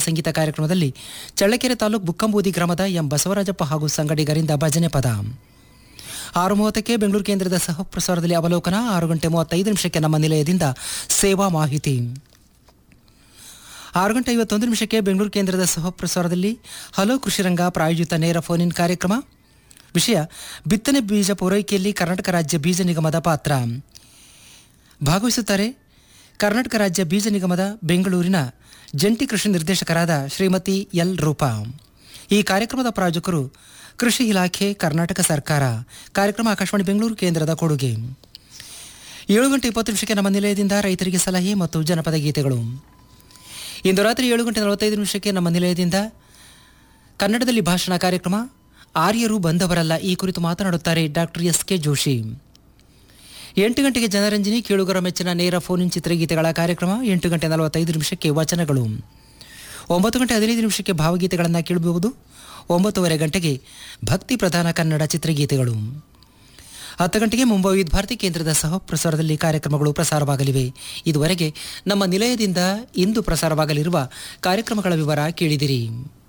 ಸಂಗೀತ ಕಾರ್ಯಕ್ರಮದಲ್ಲಿ ಚಳ್ಳಕೆರೆ ತಾಲೂಕು ಬುಕ್ಕಂಬೂದಿ ಗ್ರಾಮದ ಎಂ ಬಸವರಾಜಪ್ಪ ಹಾಗೂ ಸಂಗಡಿಗರಿಂದ ಭಜನೆ ಪದ ಆರು ಮೂವತ್ತಕ್ಕೆ ಬೆಂಗಳೂರು ಕೇಂದ್ರದ ಸಹ ಪ್ರಸಾರದಲ್ಲಿ ಅವಲೋಕನ ಆರು ಗಂಟೆ ಮೂವತ್ತೈದು ನಿಮಿಷಕ್ಕೆ ನಮ್ಮ ನಿಲಯದಿಂದ ಸೇವಾ ಮಾಹಿತಿ ಆರು ಗಂಟೆ ಐವತ್ತೊಂದು ನಿಮಿಷಕ್ಕೆ ಬೆಂಗಳೂರು ಕೇಂದ್ರದ ಸಹ ಪ್ರಸಾರದಲ್ಲಿ ಹಲೋ ಕೃಷಿರಂಗ ಪ್ರಾಯೋಜಿತ ನೇರ ಫೋನ್ ಇನ್ ಕಾರ್ಯಕ್ರಮ ವಿಷಯ ಬಿತ್ತನೆ ಬೀಜ ಪೂರೈಕೆಯಲ್ಲಿ ಕರ್ನಾಟಕ ರಾಜ್ಯ ಬೀಜ ನಿಗಮದ ಪಾತ್ರ ಭಾಗವಹಿಸುತ್ತಾರೆ ಕರ್ನಾಟಕ ರಾಜ್ಯ ಬೀಜ ನಿಗಮದ ಬೆಂಗಳೂರಿನ ಜಂಟಿ ಕೃಷಿ ನಿರ್ದೇಶಕರಾದ ಶ್ರೀಮತಿ ಎಲ್ ರೂಪಾ ಈ ಕಾರ್ಯಕ್ರಮದ ಪ್ರಾಯೋಜಕರು ಕೃಷಿ ಇಲಾಖೆ ಕರ್ನಾಟಕ ಸರ್ಕಾರ ಕಾರ್ಯಕ್ರಮ ಆಕಾಶವಾಣಿ ಬೆಂಗಳೂರು ಕೇಂದ್ರದ ಕೊಡುಗೆ ಏಳು ಗಂಟೆ ಇಪ್ಪತ್ತು ನಿಮಿಷಕ್ಕೆ ನಮ್ಮ ನಿಲಯದಿಂದ ರೈತರಿಗೆ ಸಲಹೆ ಮತ್ತು ಜನಪದ ಗೀತೆಗಳು ಇಂದು ರಾತ್ರಿ ಏಳು ಗಂಟೆ ನಲವತ್ತೈದು ನಿಮಿಷಕ್ಕೆ ನಮ್ಮ ನಿಲಯದಿಂದ ಕನ್ನಡದಲ್ಲಿ ಭಾಷಣ ಕಾರ್ಯಕ್ರಮ ಆರ್ಯರು ಬಂದವರಲ್ಲ ಈ ಕುರಿತು ಮಾತನಾಡುತ್ತಾರೆ ಡಾಕ್ಟರ್ ಎಸ್ ಕೆ ಜೋಶಿ ಎಂಟು ಗಂಟೆಗೆ ಜನರಂಜನಿ ಕೇಳುಗರ ಮೆಚ್ಚಿನ ನೇರ ಫೋನ್ ಇನ್ ಚಿತ್ರಗೀತೆಗಳ ಕಾರ್ಯಕ್ರಮ ಎಂಟು ಗಂಟೆ ನಲವತ್ತೈದು ನಿಮಿಷಕ್ಕೆ ವಚನಗಳು ಒಂಬತ್ತು ಗಂಟೆ ಹದಿನೈದು ನಿಮಿಷಕ್ಕೆ ಭಾವಗೀತೆಗಳನ್ನು ಕೇಳಬಹುದು ಒಂಬತ್ತುವರೆ ಗಂಟೆಗೆ ಭಕ್ತಿ ಪ್ರಧಾನ ಕನ್ನಡ ಚಿತ್ರಗೀತೆಗಳು ಹತ್ತು ಗಂಟೆಗೆ ಮುಂಬೈ ವಿವಿಧ ಭಾರತಿ ಕೇಂದ್ರದ ಸಹ ಪ್ರಸಾರದಲ್ಲಿ ಕಾರ್ಯಕ್ರಮಗಳು ಪ್ರಸಾರವಾಗಲಿವೆ ಇದುವರೆಗೆ ನಮ್ಮ ನಿಲಯದಿಂದ ಇಂದು ಪ್ರಸಾರವಾಗಲಿರುವ ಕಾರ್ಯಕ್ರಮಗಳ ವಿವರ ಕೇಳಿದಿರಿ